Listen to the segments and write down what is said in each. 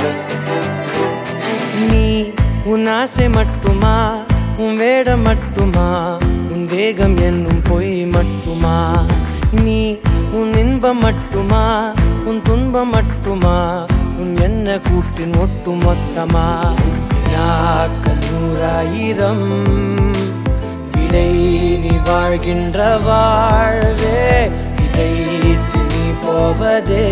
நீ உன் ஆசை மட்டுமா உன் வேடம் மட்டுமா உன் வேகம் என்னும் பொய் மட்டுமா நீ உன் இன்பம் மட்டுமா உன் துன்பம் மட்டுமா உன் என்ன கூட்டின் ஒட்டு மொத்தமா வினாக்கள் நூறாயிரம் விடை நீ வாழ்கின்ற வாழ்வே இதை நீ போவதே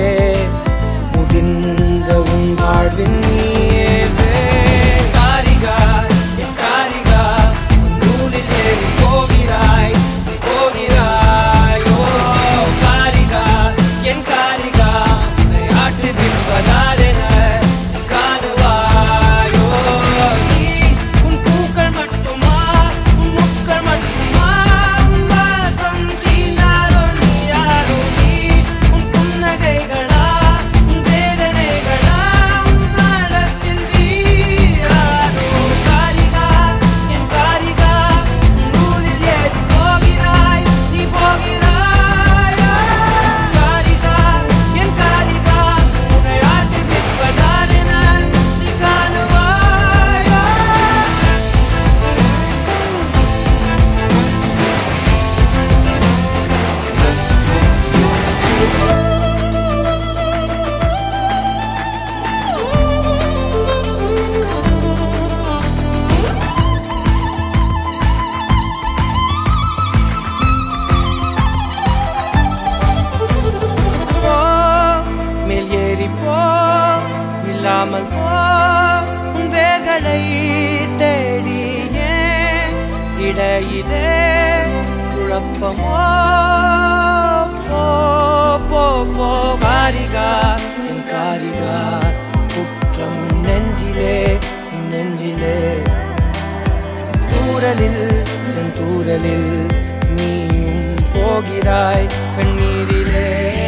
முடிந்த உன் வாழ்வின் நீவே காரிகா என் காரிகா உன் நூலில் ஏறி போகிறாய் நீ போகிறாய் ஓ காரிகா என் காரிகா உன்னை ஆட்டு தின்பதாலென நீ காணுவாயோ நீ உன் பூக்கள் மட்டுமா உன் முக்கள் மட்டுமா உன் வாசம் தீண்டாரோ நீ யாரோ நீ உன் புன்னகைகளா உன் வேதனைகளா உன் நாளத்தில் நீ யாரோ காரிகா என் காரிகா உன் நூலில் ஏறி போகிறாய் நீ போகிறாயா காரிகா என் காரிகா உன்னை ஆட்டி விற்பதானென நீ காணுவாயா போ மேல் ஏறி போ இல்லாமல் போ உன் வேர்களை தேடியே இடையிலே குழப்பமோ போ போ போ காரிகா என் காரிகா குற்றம் நெஞ்சிலே நெஞ்சிலே தூரலில் செந்தூரலில் நீயும் போகிறாய் கண்ணீரிலே